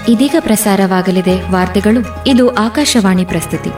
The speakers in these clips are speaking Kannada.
ಇದೀಗ ಪ್ರಸಾರವಾಗಲಿದೆ ವಾರ್ತೆಗಳು ಇದು ಆಕಾಶವಾಣಿ ಪ್ರಸ್ತುತಿ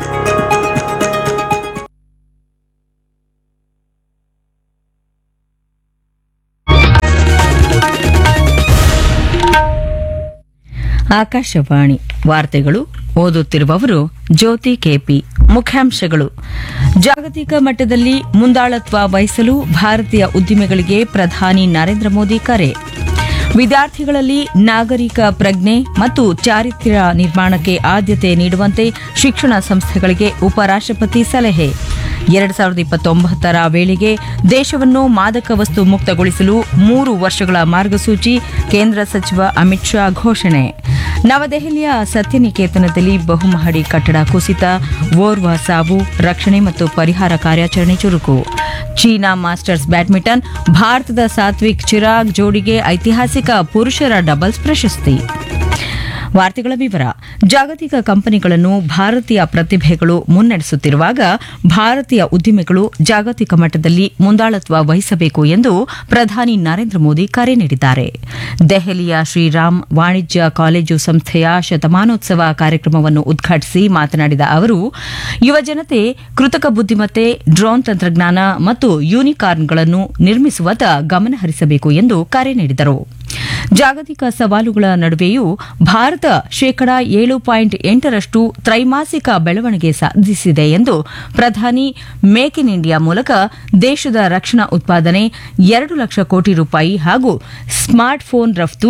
ಆಕಾಶವಾಣಿ ವಾರ್ತೆಗಳು ಓದುತ್ತಿರುವವರು ಜ್ಯೋತಿ ಕೆಪಿ ಮುಖ್ಯಾಂಶಗಳು ಜಾಗತಿಕ ಮಟ್ಟದಲ್ಲಿ ಮುಂದಾಳತ್ವ ವಹಿಸಲು ಭಾರತೀಯ ಉದ್ದಿಮೆಗಳಿಗೆ ಪ್ರಧಾನಿ ನರೇಂದ್ರ ಮೋದಿ ಕರೆ ವಿದ್ಯಾರ್ಥಿಗಳಲ್ಲಿ ನಾಗರಿಕ ಪ್ರಜ್ಞೆ ಮತ್ತು ಚಾರಿತ್ರ್ಯ ನಿರ್ಮಾಣಕ್ಕೆ ಆದ್ಯತೆ ನೀಡುವಂತೆ ಶಿಕ್ಷಣ ಸಂಸ್ಥೆಗಳಿಗೆ ಉಪರಾಷ್ಟ್ರಪತಿ ಸಲಹೆ ಎರಡ್ ಸಾವಿರದ ಇಪ್ಪತ್ತೊಂಬತ್ತರ ವೇಳೆಗೆ ದೇಶವನ್ನು ಮಾದಕ ವಸ್ತು ಮುಕ್ತಗೊಳಿಸಲು ಮೂರು ವರ್ಷಗಳ ಮಾರ್ಗಸೂಚಿ ಕೇಂದ್ರ ಸಚಿವ ಅಮಿತ್ ಶಾ ಘೋಷಣೆ ನವದೆಹಲಿಯ ಸತ್ಯನಿಕೇತನದಲ್ಲಿ ಬಹುಮಹಡಿ ಕಟ್ಟಡ ಕುಸಿತ ಓರ್ವ ಸಾವು ರಕ್ಷಣೆ ಮತ್ತು ಪರಿಹಾರ ಕಾರ್ಯಾಚರಣೆ ಚುರುಕು ಚೀನಾ ಮಾಸ್ಟರ್ಸ್ ಬ್ಯಾಡ್ಮಿಂಟನ್ ಭಾರತದ ಸಾತ್ವಿಕ್ ಚಿರಾಗ್ ಜೋಡಿಗೆ ಐತಿಹಾಸಿಕ ಪುರುಷರ ಡಬಲ್ಸ್ ಪ್ರಶಸ್ತಿ ವಾರ್ತೆಗಳ ವಿವರ ಜಾಗತಿಕ ಕಂಪನಿಗಳನ್ನು ಭಾರತೀಯ ಪ್ರತಿಭೆಗಳು ಮುನ್ನಡೆಸುತ್ತಿರುವಾಗ ಭಾರತೀಯ ಉದ್ದಿಮೆಗಳು ಜಾಗತಿಕ ಮಟ್ಟದಲ್ಲಿ ಮುಂದಾಳತ್ವ ವಹಿಸಬೇಕು ಎಂದು ಪ್ರಧಾನಿ ನರೇಂದ್ರ ಮೋದಿ ಕರೆ ನೀಡಿದ್ದಾರೆ ದೆಹಲಿಯ ಶ್ರೀರಾಮ್ ವಾಣಿಜ್ಯ ಕಾಲೇಜು ಸಂಸ್ಥೆಯ ಶತಮಾನೋತ್ಸವ ಕಾರ್ಯಕ್ರಮವನ್ನು ಉದ್ಘಾಟಿಸಿ ಮಾತನಾಡಿದ ಅವರು ಯುವಜನತೆ ಕೃತಕ ಬುದ್ದಿಮತ್ತೆ ಡ್ರೋನ್ ತಂತ್ರಜ್ಞಾನ ಮತ್ತು ಯೂನಿಕಾರ್ನ್ಗಳನ್ನು ನಿರ್ಮಿಸುವತ್ತ ಗಮನ ಹರಿಸಬೇಕು ಎಂದು ಕರೆ ನೀಡಿದರು ಜಾಗತಿಕ ಸವಾಲುಗಳ ನಡುವೆಯೂ ಭಾರತ ಶೇಕಡಾ ಏಳು ಪಾಯಿಂಟ್ ಎಂಟರಷ್ಟು ತ್ರೈಮಾಸಿಕ ಬೆಳವಣಿಗೆ ಸಾಧಿಸಿದೆ ಎಂದು ಪ್ರಧಾನಿ ಮೇಕ್ ಇನ್ ಇಂಡಿಯಾ ಮೂಲಕ ದೇಶದ ರಕ್ಷಣಾ ಉತ್ಪಾದನೆ ಎರಡು ಲಕ್ಷ ಕೋಟಿ ರೂಪಾಯಿ ಹಾಗೂ ಸ್ಮಾರ್ಟ್ ಫೋನ್ ರಫ್ತು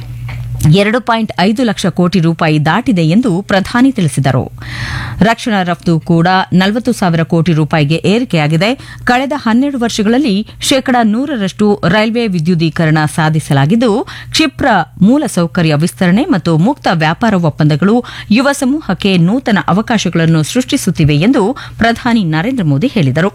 ಎರಡು ಪಾಯಿಂಟ್ ಐದು ಲಕ್ಷ ಕೋಟಿ ರೂಪಾಯಿ ದಾಟಿದೆ ಎಂದು ಪ್ರಧಾನಿ ತಿಳಿಸಿದರು ರಕ್ಷಣಾ ರಫ್ತು ಕೂಡ ನಲವತ್ತು ಸಾವಿರ ಕೋಟಿ ರೂಪಾಯಿಗೆ ಏರಿಕೆಯಾಗಿದೆ ಕಳೆದ ಹನ್ನೆರಡು ವರ್ಷಗಳಲ್ಲಿ ಶೇಕಡಾ ನೂರರಷ್ಟು ರೈಲ್ವೆ ವಿದ್ಯುದೀಕರಣ ಸಾಧಿಸಲಾಗಿದ್ದು ಕ್ಷಿಪ್ರ ಮೂಲಸೌಕರ್ಯ ವಿಸ್ತರಣೆ ಮತ್ತು ಮುಕ್ತ ವ್ಯಾಪಾರ ಒಪ್ಪಂದಗಳು ಯುವ ಸಮೂಹಕ್ಕೆ ನೂತನ ಅವಕಾಶಗಳನ್ನು ಸೃಷ್ಟಿಸುತ್ತಿವೆ ಎಂದು ಪ್ರಧಾನಿ ನರೇಂದ್ರ ಮೋದಿ ಹೇಳಿದರು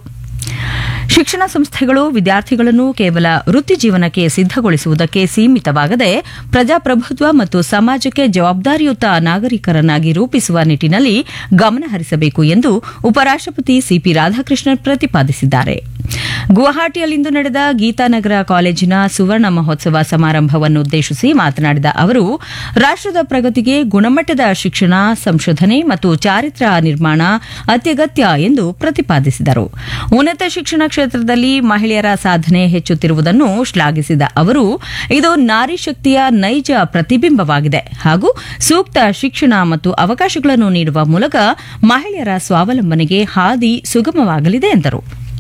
ಶಿಕ್ಷಣ ಸಂಸ್ಥೆಗಳು ವಿದ್ಯಾರ್ಥಿಗಳನ್ನು ಕೇವಲ ವೃತ್ತಿ ಜೀವನಕ್ಕೆ ಸಿದ್ದಗೊಳಿಸುವುದಕ್ಕೆ ಸೀಮಿತವಾಗದೆ ಪ್ರಜಾಪ್ರಭುತ್ವ ಮತ್ತು ಸಮಾಜಕ್ಕೆ ಜವಾಬ್ದಾರಿಯುತ ನಾಗರಿಕರನ್ನಾಗಿ ರೂಪಿಸುವ ನಿಟ್ಟಿನಲ್ಲಿ ಗಮನ ಹರಿಸಬೇಕು ಎಂದು ಉಪರಾಷ್ಟಪತಿ ಸಿಪಿ ರಾಧಾಕೃಷ್ಣನ್ ಪ್ರತಿಪಾದಿಸಿದ್ದಾರೆ ಗುವಾಹಟಿಯಲ್ಲಿಂದು ನಡೆದ ಗೀತಾನಗರ ಕಾಲೇಜಿನ ಸುವರ್ಣ ಮಹೋತ್ಸವ ಸಮಾರಂಭವನ್ನುದ್ದೇಶಿಸಿ ಮಾತನಾಡಿದ ಅವರು ರಾಷ್ಟದ ಪ್ರಗತಿಗೆ ಗುಣಮಟ್ಟದ ಶಿಕ್ಷಣ ಸಂಶೋಧನೆ ಮತ್ತು ಚಾರಿತ್ರ್ಯ ನಿರ್ಮಾಣ ಅತ್ಯಗತ್ಯ ಎಂದು ಪ್ರತಿಪಾದಿಸಿದರು ಉನ್ನತ ಶಿಕ್ಷಣ ಕ್ಷೇತ್ರದಲ್ಲಿ ಮಹಿಳೆಯರ ಸಾಧನೆ ಹೆಚ್ಚುತ್ತಿರುವುದನ್ನು ಶ್ಲಾಘಿಸಿದ ಅವರು ಇದು ನಾರಿ ಶಕ್ತಿಯ ನೈಜ ಪ್ರತಿಬಿಂಬವಾಗಿದೆ ಹಾಗೂ ಸೂಕ್ತ ಶಿಕ್ಷಣ ಮತ್ತು ಅವಕಾಶಗಳನ್ನು ನೀಡುವ ಮೂಲಕ ಮಹಿಳೆಯರ ಸ್ವಾವಲಂಬನೆಗೆ ಹಾದಿ ಸುಗಮವಾಗಲಿದೆ ಎಂದರು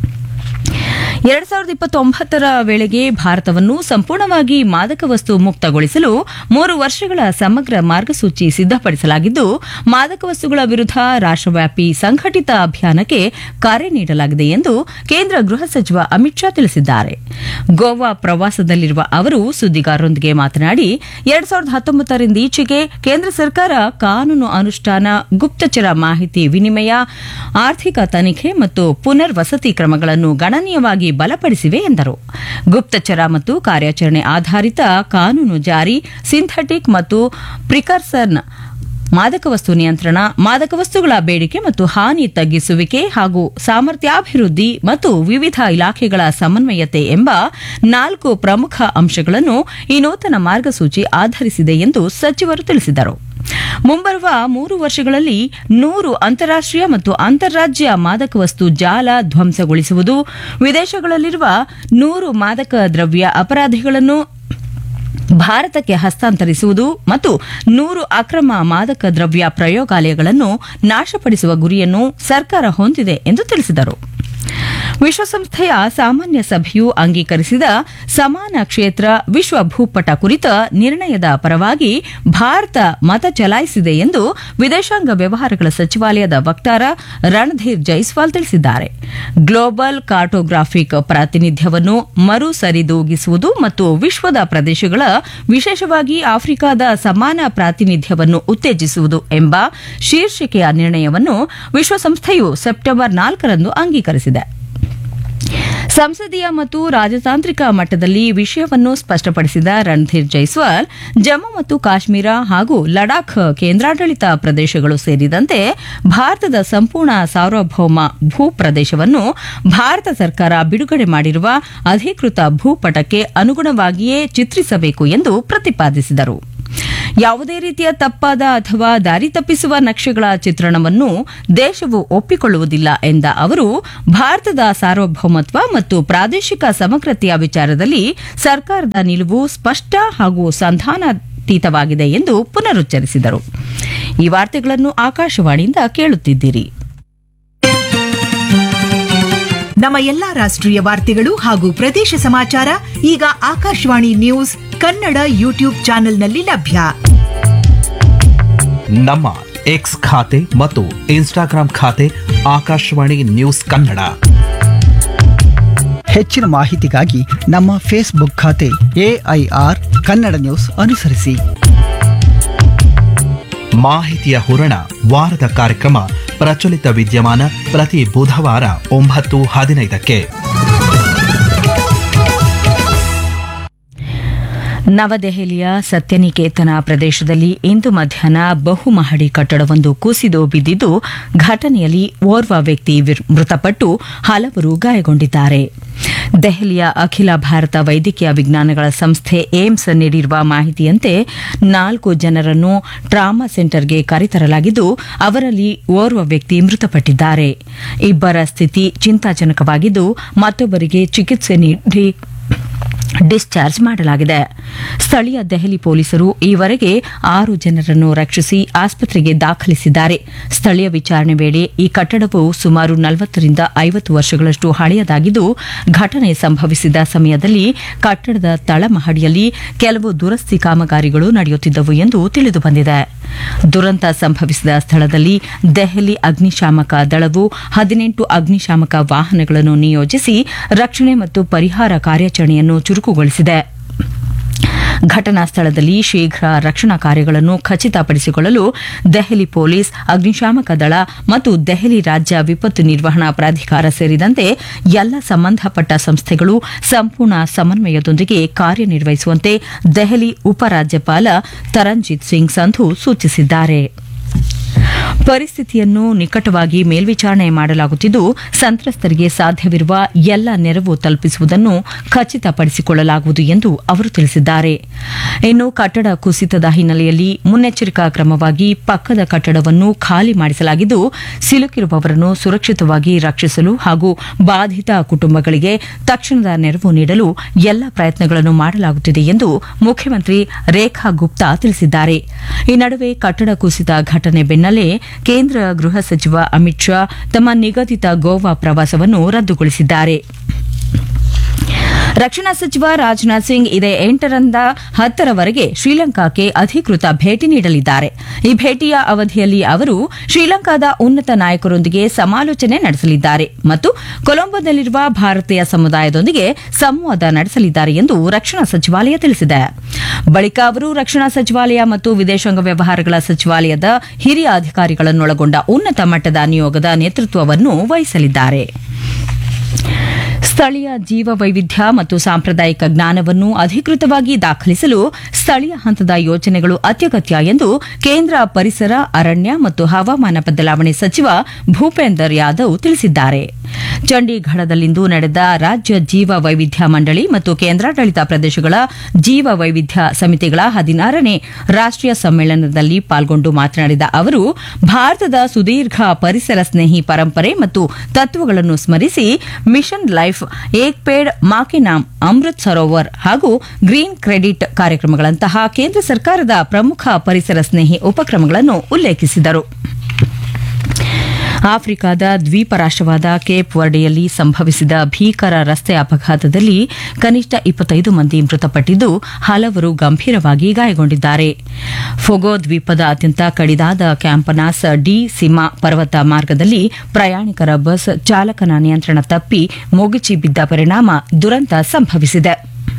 ಎರಡ್ ಸಾವಿರದ ಇಪ್ಪತ್ತೊಂಬತ್ತರ ವೇಳೆಗೆ ಭಾರತವನ್ನು ಸಂಪೂರ್ಣವಾಗಿ ಮಾದಕ ವಸ್ತು ಮುಕ್ತಗೊಳಿಸಲು ಮೂರು ವರ್ಷಗಳ ಸಮಗ್ರ ಮಾರ್ಗಸೂಚಿ ಸಿದ್ದಪಡಿಸಲಾಗಿದ್ದು ಮಾದಕ ವಸ್ತುಗಳ ವಿರುದ್ಧ ರಾಷ್ಟವ್ಯಾಪಿ ಸಂಘಟಿತ ಅಭಿಯಾನಕ್ಕೆ ಕರೆ ನೀಡಲಾಗಿದೆ ಎಂದು ಕೇಂದ್ರ ಗೃಹ ಸಚಿವ ಅಮಿತ್ ಶಾ ತಿಳಿಸಿದ್ದಾರೆ ಗೋವಾ ಪ್ರವಾಸದಲ್ಲಿರುವ ಅವರು ಸುದ್ದಿಗಾರರೊಂದಿಗೆ ಮಾತನಾಡಿ ಎರಡ್ ಸಾವಿರದ ಹತ್ತೊಂಬತ್ತರಿಂದ ಈಚೆಗೆ ಕೇಂದ್ರ ಸರ್ಕಾರ ಕಾನೂನು ಅನುಷ್ಠಾನ ಗುಪ್ತಚರ ಮಾಹಿತಿ ವಿನಿಮಯ ಆರ್ಥಿಕ ತನಿಖೆ ಮತ್ತು ಪುನರ್ವಸತಿ ಕ್ರಮಗಳನ್ನು ಗಣನೀಯವಾಗಿ ಬಲಪಡಿಸಿವೆ ಎಂದರು ಗುಪ್ತಚರ ಮತ್ತು ಕಾರ್ಯಾಚರಣೆ ಆಧಾರಿತ ಕಾನೂನು ಜಾರಿ ಸಿಂಥೆಟಿಕ್ ಮತ್ತು ಪ್ರಿಕರ್ಸನ್ ಮಾದಕ ವಸ್ತು ನಿಯಂತ್ರಣ ಮಾದಕ ವಸ್ತುಗಳ ಬೇಡಿಕೆ ಮತ್ತು ಹಾನಿ ತಗ್ಗಿಸುವಿಕೆ ಹಾಗೂ ಸಾಮರ್ಥ್ಯಾಭಿವೃದ್ಧಿ ಮತ್ತು ವಿವಿಧ ಇಲಾಖೆಗಳ ಸಮನ್ವಯತೆ ಎಂಬ ನಾಲ್ಕು ಪ್ರಮುಖ ಅಂಶಗಳನ್ನು ಈ ನೂತನ ಮಾರ್ಗಸೂಚಿ ಆಧರಿಸಿದೆ ಎಂದು ಸಚಿವರು ತಿಳಿಸಿದರು ಮುಂಬರುವ ಮೂರು ವರ್ಷಗಳಲ್ಲಿ ನೂರು ಅಂತಾರಾಷ್ಟೀಯ ಮತ್ತು ಅಂತಾರಾಜ್ಯ ಮಾದಕ ವಸ್ತು ಜಾಲ ಧ್ವಂಸಗೊಳಿಸುವುದು ವಿದೇಶಗಳಲ್ಲಿರುವ ನೂರು ಮಾದಕ ದ್ರವ್ಯ ಅಪರಾಧಿಗಳನ್ನು ಭಾರತಕ್ಕೆ ಹಸ್ತಾಂತರಿಸುವುದು ಮತ್ತು ನೂರು ಅಕ್ರಮ ಮಾದಕ ದ್ರವ್ಯ ಪ್ರಯೋಗಾಲಯಗಳನ್ನು ನಾಶಪಡಿಸುವ ಗುರಿಯನ್ನು ಸರ್ಕಾರ ಹೊಂದಿದೆ ಎಂದು ತಿಳಿಸಿದರು ವಿಶ್ವಸಂಸ್ಥೆಯ ಸಾಮಾನ್ಯ ಸಭೆಯು ಅಂಗೀಕರಿಸಿದ ಸಮಾನ ಕ್ಷೇತ್ರ ವಿಶ್ವ ಭೂಪಟ ಕುರಿತ ನಿರ್ಣಯದ ಪರವಾಗಿ ಭಾರತ ಮತ ಚಲಾಯಿಸಿದೆ ಎಂದು ವಿದೇಶಾಂಗ ವ್ಯವಹಾರಗಳ ಸಚಿವಾಲಯದ ವಕ್ತಾರ ರಣಧೀರ್ ಜೈಸ್ವಾಲ್ ತಿಳಿಸಿದ್ದಾರೆ ಗ್ಲೋಬಲ್ ಕಾರ್ಟೋಗ್ರಾಫಿಕ್ ಪ್ರಾತಿನಿಧ್ಯವನ್ನು ಮರು ಸರಿದೂಗಿಸುವುದು ಮತ್ತು ವಿಶ್ವದ ಪ್ರದೇಶಗಳ ವಿಶೇಷವಾಗಿ ಆಫ್ರಿಕಾದ ಸಮಾನ ಪ್ರಾತಿನಿಧ್ಯವನ್ನು ಉತ್ತೇಜಿಸುವುದು ಎಂಬ ಶೀರ್ಷಿಕೆಯ ನಿರ್ಣಯವನ್ನು ವಿಶ್ವಸಂಸ್ಥೆಯು ಸೆಪ್ಟೆಂಬರ್ ನಾಲ್ಕರಂದು ಅಂಗೀಕರಿಸಿದೆ ಸಂಸದೀಯ ಮತ್ತು ರಾಜತಾಂತ್ರಿಕ ಮಟ್ಟದಲ್ಲಿ ವಿಷಯವನ್ನು ಸ್ಪಷ್ಟಪಡಿಸಿದ ರಣಧೀರ್ ಜೈಸ್ವಾಲ್ ಜಮ್ಮು ಮತ್ತು ಕಾಶ್ಮೀರ ಹಾಗೂ ಲಡಾಖ್ ಕೇಂದ್ರಾಡಳಿತ ಪ್ರದೇಶಗಳು ಸೇರಿದಂತೆ ಭಾರತದ ಸಂಪೂರ್ಣ ಸಾರ್ವಭೌಮ ಭೂ ಪ್ರದೇಶವನ್ನು ಭಾರತ ಸರ್ಕಾರ ಬಿಡುಗಡೆ ಮಾಡಿರುವ ಅಧಿಕೃತ ಭೂಪಟಕ್ಕೆ ಅನುಗುಣವಾಗಿಯೇ ಚಿತ್ರಿಸಬೇಕು ಎಂದು ಪ್ರತಿಪಾದಿಸಿದರು ಯಾವುದೇ ರೀತಿಯ ತಪ್ಪಾದ ಅಥವಾ ದಾರಿ ತಪ್ಪಿಸುವ ನಕ್ಷೆಗಳ ಚಿತ್ರಣವನ್ನು ದೇಶವು ಒಪ್ಪಿಕೊಳ್ಳುವುದಿಲ್ಲ ಎಂದ ಅವರು ಭಾರತದ ಸಾರ್ವಭೌಮತ್ವ ಮತ್ತು ಪ್ರಾದೇಶಿಕ ಸಮಗ್ರತೆಯ ವಿಚಾರದಲ್ಲಿ ಸರ್ಕಾರದ ನಿಲುವು ಸ್ಪಷ್ಟ ಹಾಗೂ ಸಂಧಾನಾತೀತವಾಗಿದೆ ಎಂದು ಪುನರುಚ್ಚರಿಸಿದರು ಈ ವಾರ್ತೆಗಳನ್ನು ಆಕಾಶವಾಣಿಯಿಂದ ಕೇಳುತ್ತಿದ್ದೀರಿ ನಮ್ಮ ಎಲ್ಲಾ ರಾಷ್ಟ್ರೀಯ ವಾರ್ತೆಗಳು ಹಾಗೂ ಪ್ರದೇಶ ಸಮಾಚಾರ ಈಗ ಆಕಾಶವಾಣಿ ನ್ಯೂಸ್ ಕನ್ನಡ ಯೂಟ್ಯೂಬ್ ಚಾನೆಲ್ನಲ್ಲಿ ಲಭ್ಯ ನಮ್ಮ ಎಕ್ಸ್ ಖಾತೆ ಮತ್ತು ಇನ್ಸ್ಟಾಗ್ರಾಂ ಖಾತೆ ಆಕಾಶವಾಣಿ ನ್ಯೂಸ್ ಕನ್ನಡ ಹೆಚ್ಚಿನ ಮಾಹಿತಿಗಾಗಿ ನಮ್ಮ ಫೇಸ್ಬುಕ್ ಖಾತೆ ಎಐಆರ್ ಕನ್ನಡ ನ್ಯೂಸ್ ಅನುಸರಿಸಿ ಮಾಹಿತಿಯ ಹೂರಣ ವಾರದ ಕಾರ್ಯಕ್ರಮ ಪ್ರಚಲಿತ ವಿದ್ಯಮಾನ ಪ್ರತಿ ಬುಧವಾರ ಒಂಬತ್ತು ಹದಿನೈದಕ್ಕೆ ನವದೆಹಲಿಯ ಸತ್ಯನಿಕೇತನ ಪ್ರದೇಶದಲ್ಲಿ ಇಂದು ಮಧ್ಯಾಹ್ನ ಬಹುಮಹಡಿ ಕಟ್ಟಡವೊಂದು ಕುಸಿದು ಬಿದ್ದಿದ್ದು ಘಟನೆಯಲ್ಲಿ ಓರ್ವ ವ್ಯಕ್ತಿ ವಿರ್- ಮೃತಪಟ್ಟು ಹಲವರು ಗಾಯಗೊಂಡಿದ್ದಾರೆ ದೆಹಲಿಯ ಅಖಿಲ ಭಾರತ ವೈದ್ಯಕೀಯ ವಿಜ್ಞಾನಗಳ ಸಂಸ್ಥೆ ಏಮ್ಸ್ ನೀಡಿರುವ ಮಾಹಿತಿಯಂತೆ ನಾಲ್ಕು ಜನರನ್ನು ಟ್ರಾಮಾ ಸೆಂಟರ್ಗೆ ಕರೆತರಲಾಗಿದ್ದು ಅವರಲ್ಲಿ ಓರ್ವ ವ್ಯಕ್ತಿ ಮೃತಪಟ್ಟಿದ್ದಾರೆ ಇಬ್ಬರ ಸ್ಥಿತಿ ಚಿಂತಾಜನಕವಾಗಿದ್ದು ಮತ್ತೊಬ್ಬರಿಗೆ ಚಿಕಿತ್ಸೆ ನೀಡಿ ಡಿಸ್ಚಾರ್ಜ್ ಮಾಡಲಾಗಿದೆ ಸ್ಥಳೀಯ ದೆಹಲಿ ಪೊಲೀಸರು ಈವರೆಗೆ ಆರು ಜನರನ್ನು ರಕ್ಷಿಸಿ ಆಸ್ಪತ್ರೆಗೆ ದಾಖಲಿಸಿದ್ದಾರೆ ಸ್ಥಳೀಯ ವಿಚಾರಣೆ ವೇಳೆ ಈ ಕಟ್ಟಡವು ಸುಮಾರು ನಲವತ್ತರಿಂದ ಐವತ್ತು ವರ್ಷಗಳಷ್ಟು ಹಳೆಯದಾಗಿದ್ದು ಘಟನೆ ಸಂಭವಿಸಿದ ಸಮಯದಲ್ಲಿ ಕಟ್ಟಡದ ತಳಮಹಡಿಯಲ್ಲಿ ಕೆಲವು ದುರಸ್ತಿ ಕಾಮಗಾರಿಗಳು ನಡೆಯುತ್ತಿದ್ದವು ಎಂದು ತಿಳಿದುಬಂದಿದೆ ದುರಂತ ಸಂಭವಿಸಿದ ಸ್ಥಳದಲ್ಲಿ ದೆಹಲಿ ಅಗ್ನಿಶಾಮಕ ದಳವು ಹದಿನೆಂಟು ಅಗ್ನಿಶಾಮಕ ವಾಹನಗಳನ್ನು ನಿಯೋಜಿಸಿ ರಕ್ಷಣೆ ಮತ್ತು ಪರಿಹಾರ ಕಾರ್ಯಾಚರಣೆಯನ್ನು ಚುರುಕುಗೊಳಿಸಿದೆ ಘಟನಾ ಸ್ಥಳದಲ್ಲಿ ಶೀಘ್ರ ರಕ್ಷಣಾ ಕಾರ್ಯಗಳನ್ನು ಖಚಿತಪಡಿಸಿಕೊಳ್ಳಲು ದೆಹಲಿ ಪೊಲೀಸ್ ಅಗ್ನಿಶಾಮಕ ದಳ ಮತ್ತು ದೆಹಲಿ ರಾಜ್ಯ ವಿಪತ್ತು ನಿರ್ವಹಣಾ ಪ್ರಾಧಿಕಾರ ಸೇರಿದಂತೆ ಎಲ್ಲ ಸಂಬಂಧಪಟ್ಟ ಸಂಸ್ಥೆಗಳು ಸಂಪೂರ್ಣ ಸಮನ್ವಯದೊಂದಿಗೆ ಕಾರ್ಯನಿರ್ವಹಿಸುವಂತೆ ದೆಹಲಿ ಉಪರಾಜ್ಯಪಾಲ ತರಂಜಿತ್ ಸಿಂಗ್ ಸಂಧು ಸೂಚಿಸಿದ್ದಾರೆ ಪರಿಸ್ಥಿತಿಯನ್ನು ನಿಕಟವಾಗಿ ಮೇಲ್ವಿಚಾರಣೆ ಮಾಡಲಾಗುತ್ತಿದ್ದು ಸಂತ್ರಸ್ತರಿಗೆ ಸಾಧ್ಯವಿರುವ ಎಲ್ಲ ನೆರವು ತಲುಪಿಸುವುದನ್ನು ಖಚಿತಪಡಿಸಿಕೊಳ್ಳಲಾಗುವುದು ಎಂದು ಅವರು ತಿಳಿಸಿದ್ದಾರೆ ಇನ್ನು ಕಟ್ಟಡ ಕುಸಿತದ ಹಿನ್ನೆಲೆಯಲ್ಲಿ ಮುನ್ನೆಚ್ಚರಿಕಾ ಕ್ರಮವಾಗಿ ಪಕ್ಕದ ಕಟ್ಟಡವನ್ನು ಖಾಲಿ ಮಾಡಿಸಲಾಗಿದ್ದು ಸಿಲುಕಿರುವವರನ್ನು ಸುರಕ್ಷಿತವಾಗಿ ರಕ್ಷಿಸಲು ಹಾಗೂ ಬಾಧಿತ ಕುಟುಂಬಗಳಿಗೆ ತಕ್ಷಣದ ನೆರವು ನೀಡಲು ಎಲ್ಲ ಪ್ರಯತ್ನಗಳನ್ನು ಮಾಡಲಾಗುತ್ತಿದೆ ಎಂದು ಮುಖ್ಯಮಂತ್ರಿ ರೇಖಾ ಗುಪ್ತಾ ತಿಳಿಸಿದ್ದಾರೆ ಈ ನಡುವೆ ಕಟ್ಟಡ ಕುಸಿತ ಘಟನೆ ಬೆನ್ನಲ್ಲೇ ಕೇಂದ್ರ ಗೃಹ ಸಚಿವ ಅಮಿತ್ ಶಾ ತಮ್ಮ ನಿಗದಿತ ಗೋವಾ ಪ್ರವಾಸವನ್ನು ರದ್ದುಗೊಳಿಸಿದ್ದಾರೆ ರಕ್ಷಣಾ ಸಚಿವ ರಾಜನಾಥ್ ಸಿಂಗ್ ಇದೇ ಎಂಟರಿಂದ ಹತ್ತರವರೆಗೆ ಶ್ರೀಲಂಕಾಕ್ಕೆ ಅಧಿಕೃತ ಭೇಟಿ ನೀಡಲಿದ್ದಾರೆ ಈ ಭೇಟಿಯ ಅವಧಿಯಲ್ಲಿ ಅವರು ಶ್ರೀಲಂಕಾದ ಉನ್ನತ ನಾಯಕರೊಂದಿಗೆ ಸಮಾಲೋಚನೆ ನಡೆಸಲಿದ್ದಾರೆ ಮತ್ತು ಕೊಲಂಬೋದಲ್ಲಿರುವ ಭಾರತೀಯ ಸಮುದಾಯದೊಂದಿಗೆ ಸಂವಾದ ನಡೆಸಲಿದ್ದಾರೆ ಎಂದು ರಕ್ಷಣಾ ಸಚಿವಾಲಯ ತಿಳಿಸಿದೆ ಬಳಿಕ ಅವರು ರಕ್ಷಣಾ ಸಚಿವಾಲಯ ಮತ್ತು ವಿದೇಶಾಂಗ ವ್ಯವಹಾರಗಳ ಸಚಿವಾಲಯದ ಹಿರಿಯ ಅಧಿಕಾರಿಗಳನ್ನೊಳಗೊಂಡ ಉನ್ನತ ಮಟ್ಟದ ನಿಯೋಗದ ನೇತೃತ್ವವನ್ನು ವಹಿಸಲಿದ್ದಾರೆ ಸ್ಥಳೀಯ ಜೀವ ವೈವಿಧ್ಯ ಮತ್ತು ಸಾಂಪ್ರದಾಯಿಕ ಜ್ಞಾನವನ್ನು ಅಧಿಕೃತವಾಗಿ ದಾಖಲಿಸಲು ಸ್ಥಳೀಯ ಹಂತದ ಯೋಜನೆಗಳು ಅತ್ಯಗತ್ಯ ಎಂದು ಕೇಂದ್ರ ಪರಿಸರ ಅರಣ್ಯ ಮತ್ತು ಹವಾಮಾನ ಬದಲಾವಣೆ ಸಚಿವ ಭೂಪೇಂದರ್ ಯಾದವ್ ತಿಳಿಸಿದ್ದಾರೆ ಚಂಡೀಗಢದಲ್ಲಿಂದು ನಡೆದ ರಾಜ್ಯ ಜೀವ ವೈವಿಧ್ಯ ಮಂಡಳಿ ಮತ್ತು ಕೇಂದ್ರಾಡಳಿತ ಪ್ರದೇಶಗಳ ಜೀವ ವೈವಿಧ್ಯ ಸಮಿತಿಗಳ ಹದಿನಾರನೇ ರಾಷ್ಟ್ರೀಯ ಸಮ್ಮೇಳನದಲ್ಲಿ ಪಾಲ್ಗೊಂಡು ಮಾತನಾಡಿದ ಅವರು ಭಾರತದ ಸುದೀರ್ಘ ಪರಿಸರ ಸ್ನೇಹಿ ಪರಂಪರೆ ಮತ್ತು ತತ್ವಗಳನ್ನು ಸ್ಮರಿಸಿ ಮಿಷನ್ ಲೈಫ್ ಏಕ್ ಪೇಡ್ ಮಾಕೆ ನಾಮ್ ಅಮೃತ್ ಸರೋವರ್ ಹಾಗೂ ಗ್ರೀನ್ ಕ್ರೆಡಿಟ್ ಕಾರ್ಯಕ್ರಮಗಳಂತಹ ಕೇಂದ್ರ ಸರ್ಕಾರದ ಪ್ರಮುಖ ಪರಿಸರ ಸ್ನೇಹಿ ಉಪಕ್ರಮಗಳನ್ನು ಉಲ್ಲೇಖಿಸಿದರು ಆಫ್ರಿಕಾದ ದ್ವೀಪ ರಾಷ್ಟವಾದ ಕೇಪ್ ವರ್ಡೆಯಲ್ಲಿ ಸಂಭವಿಸಿದ ಭೀಕರ ರಸ್ತೆ ಅಪಘಾತದಲ್ಲಿ ಕನಿಷ್ಠ ಇಪ್ಪತ್ತೈದು ಮಂದಿ ಮೃತಪಟ್ಟಿದ್ದು ಹಲವರು ಗಂಭೀರವಾಗಿ ಗಾಯಗೊಂಡಿದ್ದಾರೆ ಫೊಗೋ ದ್ವೀಪದ ಅತ್ಯಂತ ಕಡಿದಾದ ಕ್ಯಾಂಪನಾಸ್ ಡಿ ಸಿಮಾ ಪರ್ವತ ಮಾರ್ಗದಲ್ಲಿ ಪ್ರಯಾಣಿಕರ ಬಸ್ ಚಾಲಕನ ನಿಯಂತ್ರಣ ತಪ್ಪಿ ಮುಗಿಚಿ ಬಿದ್ದ ಪರಿಣಾಮ ದುರಂತ ಸಂಭವಿಸಿದೆ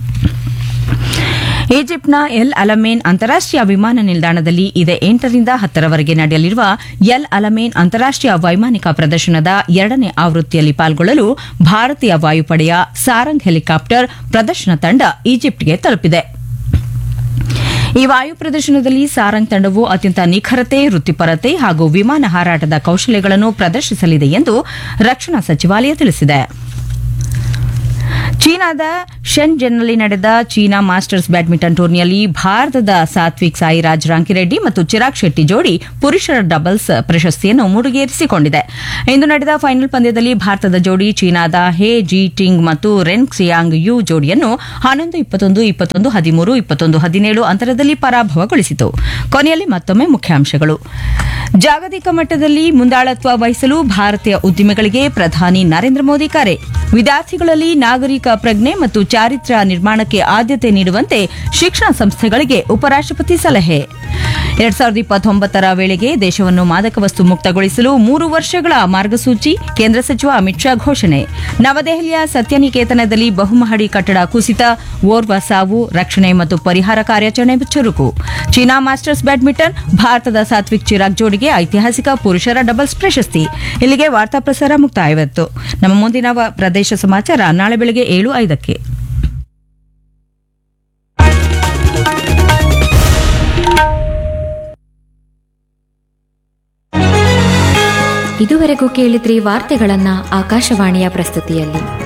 ಈಜಿಪ್ಟ್ನ ಎಲ್ ಅಲಮೇನ್ ಅಂತಾರಾಷ್ಟೀಯ ವಿಮಾನ ನಿಲ್ದಾಣದಲ್ಲಿ ಇದೇ ಎಂಟರಿಂದ ಹತ್ತರವರೆಗೆ ನಡೆಯಲಿರುವ ಎಲ್ ಅಲಮೇನ್ ಅಂತಾರಾಷ್ಟೀಯ ವೈಮಾನಿಕ ಪ್ರದರ್ಶನದ ಎರಡನೇ ಆವೃತ್ತಿಯಲ್ಲಿ ಪಾಲ್ಗೊಳ್ಳಲು ಭಾರತೀಯ ವಾಯುಪಡೆಯ ಸಾರಂಗ್ ಹೆಲಿಕಾಪ್ಟರ್ ಪ್ರದರ್ಶನ ತಂಡ ಈಜಿಪ್ಟ್ಗೆ ತಲುಪಿದೆ ಈ ವಾಯು ಪ್ರದರ್ಶನದಲ್ಲಿ ಸಾರಂಗ್ ತಂಡವು ಅತ್ಯಂತ ನಿಖರತೆ ವೃತ್ತಿಪರತೆ ಹಾಗೂ ವಿಮಾನ ಹಾರಾಟದ ಕೌಶಲ್ಯಗಳನ್ನು ಪ್ರದರ್ಶಿಸಲಿದೆ ಎಂದು ರಕ್ಷಣಾ ಸಚಿವಾಲಯ ತಿಳಿಸಿದೆ ಚೀನಾದ ಶೆನ್ಜೆನ್ನಲ್ಲಿ ನಡೆದ ಚೀನಾ ಮಾಸ್ಟರ್ಸ್ ಬ್ಯಾಡ್ಮಿಂಟನ್ ಟೂರ್ನಿಯಲ್ಲಿ ಭಾರತದ ಸಾತ್ವಿಕ್ ಸಾಯಿರಾಜ್ ರಾಂಕಿರೆಡ್ಡಿ ಮತ್ತು ಚಿರಾಗ್ ಶೆಟ್ಟಿ ಜೋಡಿ ಪುರುಷರ ಡಬಲ್ಸ್ ಪ್ರಶಸ್ತಿಯನ್ನು ಮುಡುಗೇರಿಸಿಕೊಂಡಿದೆ ಇಂದು ನಡೆದ ಫೈನಲ್ ಪಂದ್ಯದಲ್ಲಿ ಭಾರತದ ಜೋಡಿ ಚೀನಾದ ಹೇ ಜಿ ಟಿಂಗ್ ಮತ್ತು ರೆನ್ ಕ್ಸಿಯಾಂಗ್ ಯು ಜೋಡಿಯನ್ನು ಹನ್ನೊಂದು ಇಪ್ಪತ್ತೊಂದು ಇಪ್ಪತ್ತೊಂದು ಹದಿಮೂರು ಇಪ್ಪತ್ತೊಂದು ಹದಿನೇಳು ಅಂತರದಲ್ಲಿ ಪರಾಭವಗೊಳಿಸಿತು ಕೊನೆಯಲ್ಲಿ ಮತ್ತೊಮ್ಮೆ ಮುಖ್ಯಾಂಶಗಳು ಜಾಗತಿಕ ಮಟ್ಟದಲ್ಲಿ ಮುಂದಾಳತ್ವ ವಹಿಸಲು ಭಾರತೀಯ ಉದ್ದಿಮೆಗಳಿಗೆ ಪ್ರಧಾನಿ ನರೇಂದ್ರ ಮೋದಿ ಕರೆ ವಿದ್ಯಾರ್ಥಿಗಳಲ್ಲಿ ನಾಗರಿಕ ಪ್ರಜ್ಞೆ ಮತ್ತು ಚಾರಿತ್ರ್ಯ ನಿರ್ಮಾಣಕ್ಕೆ ಆದ್ಯತೆ ನೀಡುವಂತೆ ಶಿಕ್ಷಣ ಸಂಸ್ಥೆಗಳಿಗೆ ಉಪರಾಷ್ಟಪತಿ ಸಲಹೆ ಎರಡ್ ಸಾವಿರದ ಇಪ್ಪತ್ತೊಂಬತ್ತರ ವೇಳೆಗೆ ದೇಶವನ್ನು ಮಾದಕ ವಸ್ತು ಮುಕ್ತಗೊಳಿಸಲು ಮೂರು ವರ್ಷಗಳ ಮಾರ್ಗಸೂಚಿ ಕೇಂದ್ರ ಸಚಿವ ಅಮಿತ್ ಶಾ ಘೋಷಣೆ ನವದೆಹಲಿಯ ಸತ್ಯನಿಕೇತನದಲ್ಲಿ ಬಹುಮಹಡಿ ಕಟ್ಟಡ ಕುಸಿತ ಓರ್ವ ಸಾವು ರಕ್ಷಣೆ ಮತ್ತು ಪರಿಹಾರ ಕಾರ್ಯಾಚರಣೆ ಚುರುಕು ಚೀನಾ ಮಾಸ್ಟರ್ಸ್ ಬ್ಯಾಡ್ಮಿಂಟನ್ ಭಾರತದ ಸಾತ್ವಿಕ್ ಚಿರಾಗ್ ಜೋಡಿಗೆ ಐತಿಹಾಸಿಕ ಪುರುಷರ ಡಬಲ್ಸ್ ಪ್ರಶಸ್ತಿ ಇಲ್ಲಿಗೆ ವಾರ್ತಾ ಪ್ರಸಾರ ಮುಕ್ತಾಯವಾಯಿತು ನಮ್ಮ ಮುಂದಿನ ವ- ಪ್ರದೇಶ ಸಮಾಚಾರ ನಾಳೆ ಬೆಳಗ್ಗೆ ಏಳು ಐದಕ್ಕೆ ಇದುವರೆಗೂ ಕೇಳಿದ್ರಿ ವಾರ್ತೆಗಳನ್ನ ಆಕಾಶವಾಣಿಯ ಪ್ರಸ್ತುತಿಯಲ್ಲಿ